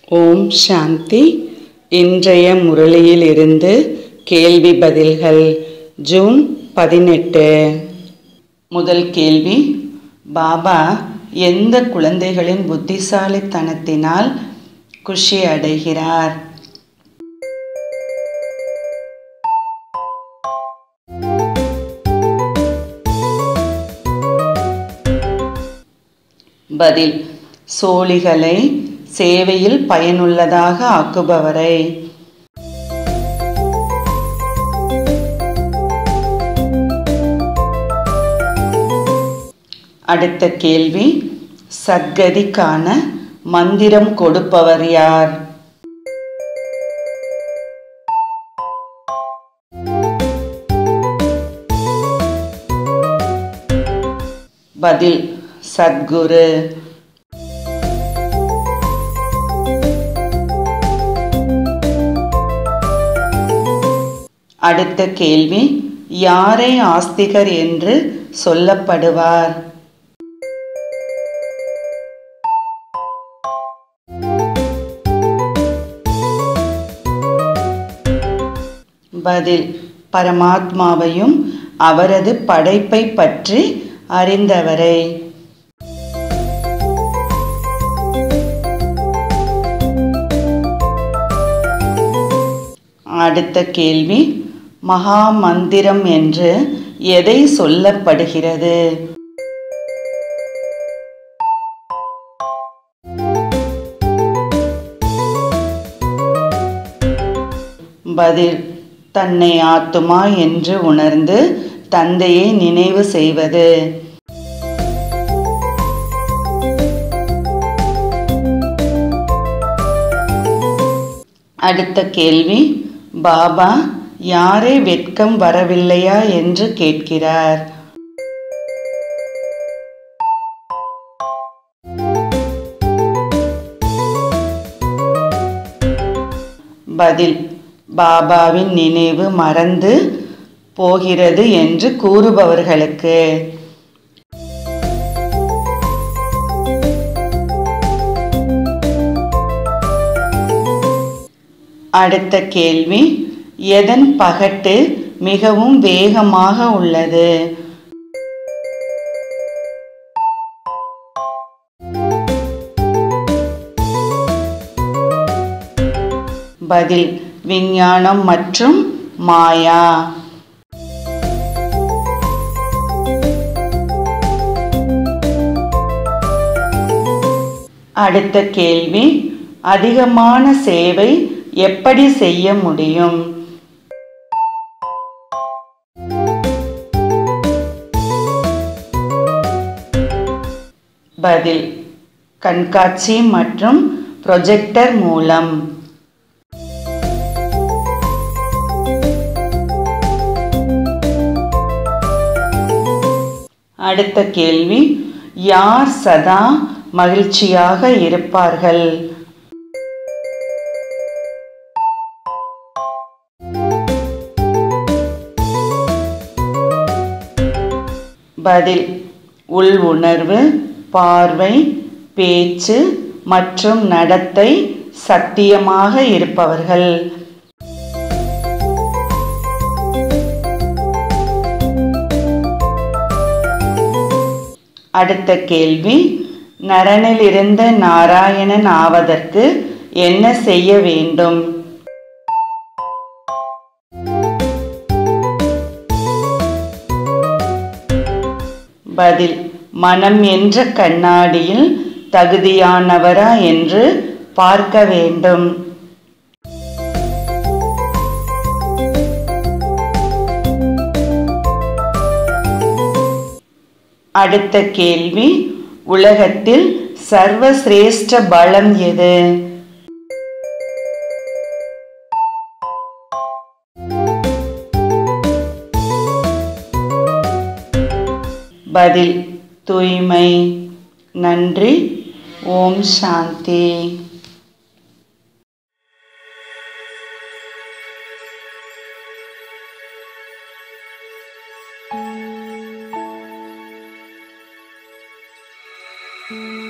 ஓம் சாந்தி இன்றைய முரளியிலிருந்து கேள்வி பதில்கள் ஜூன் பதினெட்டு முதல் கேள்வி பாபா எந்த குழந்தைகளின் புத்திசாலித்தனத்தினால் குஷி அடைகிறார் பதில் சோழிகளை சேவையில் பயனுள்ளதாக ஆக்குபவரை அடுத்த கேள்வி சத்கதிக்கான மந்திரம் கொடுப்பவர் யார் பதில் சத்குரு அடுத்த கேள்வி யாரை ஆஸ்திகர் என்று சொல்லப்படுவார் பதில் பரமாத்மாவையும் அவரது படைப்பை பற்றி அறிந்தவரை அடுத்த கேள்வி மகா மந்திரம் என்று எதை சொல்லப்படுகிறது பதில் தன்னை ஆத்துமா என்று உணர்ந்து தந்தையை நினைவு செய்வது அடுத்த கேள்வி பாபா யாரை வெட்கம் வரவில்லையா என்று கேட்கிறார் பதில் பாபாவின் நினைவு மறந்து போகிறது என்று கூறுபவர்களுக்கு அடுத்த கேள்வி எதன் பகட்டு மிகவும் வேகமாக உள்ளது பதில் விஞ்ஞானம் மற்றும் மாயா அடுத்த கேள்வி அதிகமான சேவை எப்படி செய்ய முடியும் பதில் கண்காட்சி மற்றும் ப்ரொஜெக்டர் மூலம் அடுத்த கேள்வி யார் சதா மகிழ்ச்சியாக இருப்பார்கள் பதில் உள் உணர்வு பார்வை பேச்சு மற்றும் நடத்தை சத்தியமாக இருப்பவர்கள் அடுத்த கேள்வி நரனிலிருந்து நாராயணன் ஆவதற்கு என்ன செய்ய வேண்டும் பதில் மனம் என்ற கண்ணாடியில் தகுதியானவரா என்று பார்க்க வேண்டும் அடுத்த கேள்வி உலகத்தில் சர்வசிரேஷ்ட பலம் எது பதில் தூய்மை நன்றி ஓம் சாந்தி thank you